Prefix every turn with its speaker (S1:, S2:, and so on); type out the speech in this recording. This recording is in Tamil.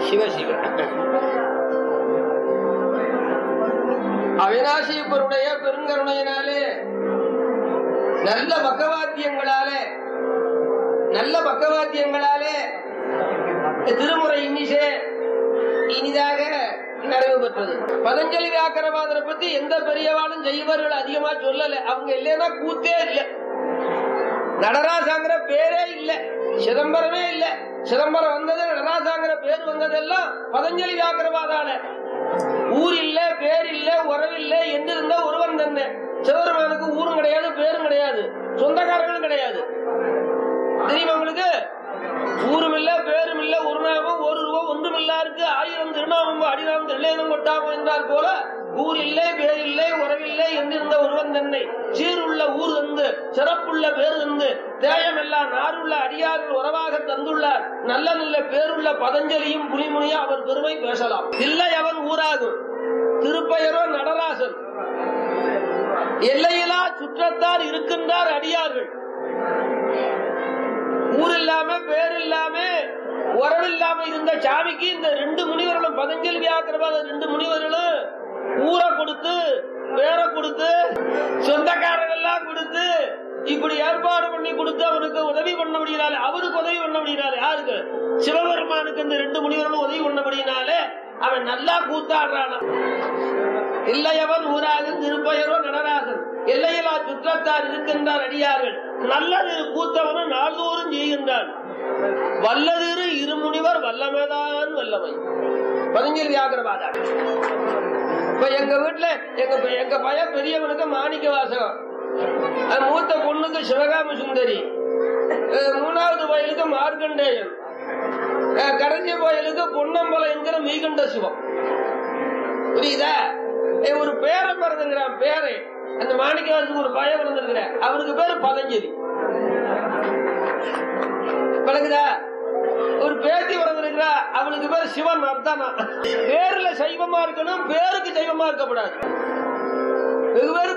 S1: சிவ சிவ அவினாசியப்பருடைய பெருங்கருணையினாலே நல்ல பக்கவாத்தியங்களாலே நல்ல பக்கவாத்தியங்களாலே திருமுறை இன்னிசே இனிதாக நிறைவு பெற்றது பதஞ்சலி வியாக்கரவாதனை பத்தி எந்த பெரியவாளும் செய்வர்கள் அதிகமா சொல்லல அவங்க இல்லைன்னா கூத்தே இல்ல நடராசாங்கிற பேரே இல்ல சிதம்பரமே இல்ல சிதம்பரம் வந்தது நடராசாங்கிற பேர் வந்ததெல்லாம் பதஞ்சலி வியாக்கரவாதால ஊர் இல்ல பேர் இல்ல உறவில்ல என்று இருந்த ஒருவன் தன்னை சிவபெருமானுக்கு ஊரும் கிடையாது பேரும் கிடையாது சொந்தக்காரங்களும் கிடையாது தெரியுமா உங்களுக்கு ஊரும் இல்ல பேரும் இல்ல ஒரு நாமம் ஒரு ரூபா ஒன்றும் இல்லாருக்கு ஆயிரம் திருநாமம் அடிநாமம் திருநேரம் கொட்டாமம் என்றால் போல ஊர் இல்லை பேர் இல்லை உறவில்லை என்றிருந்த ஒருவன் தன்னை சீருள்ள ஊர் தந்து சிறப்புள்ள பேர் தந்து தேயமெல்லாம் நாருள்ள அடியார்கள் உறவாக தந்துள்ளார் நல்ல நல்ல பேருள்ள பதஞ்சலியும் புலிமுனியும் அவர் பெருமை பேசலாம் இல்லை அவன் ஊராகும் திருப்பெயரோ நடராசன் எல்லையிலா சுற்றத்தார் இருக்கின்றார் அடியார்கள் ஊர் இல்லாம பேர் இல்லாம உறவு இல்லாம இருந்த சாமிக்கு இந்த ரெண்டு முனிவர்களும் பதஞ்சலி வியாக்கிரவாத ரெண்டு முனிவர்களும் ஊரை கொடுத்து பேரை கொடுத்து சொந்தக்காரர்கள் எல்லாம் கொடுத்து இப்படி ஏற்பாடு பண்ணி கொடுத்து அவனுக்கு உதவி பண்ணபடினாலே அவருக்கு உதவி பண்ணபடினாலே யாருக்கு சிவபெருமானுக்கு இந்த ரெண்டு முனிவர்களும் உதவி பண்ணபடினாலே அவன் நல்லா கூத்தாடுறான் இல்லையவன் ஊராகும் திருப்பெயரோ நடராசன் எல்லையிலா சுற்றத்தார் இருக்கின்றார் அடியார்கள் நல்லது கூத்தவனும் நாள்தோறும் செய்கின்றான் வல்லதிரு இருமுனிவர் வல்லமைதான் வல்லமை பதிஞ்சல் வியாகரவாதா இப்ப எங்க வீட்டுல எங்க எங்க பையன் பெரியவனுக்கு மாணிக்க வாசகம் அது மூத்த பொண்ணுக்கு சிவகாம சுந்தரி அஹ் மூணாவது வயலுக்கு மார்க்கண்டேயன் அஹ் கடைசி வயலுக்கு பொன்னம்பலம் என்கிற மீகண்ட சிவம் புரியுதா ஏய், ஒரு பேரை பிறந்துங்கிறான் பேரை அந்த மாணிக்கவாசத்துக்கு ஒரு பயம் பிறந்திருக்கிற அவருக்கு பேரு பதஞ்சலி விளக்குதா ஒரு பேத்தி பிறந்திருக்கிறா அவளுக்கு பேர் சிவன் அர்த்தமா பேர்ல சைவமா இருக்கணும் பேருக்கு சைவமா இருக்கக்கூடாது வெகு பேரு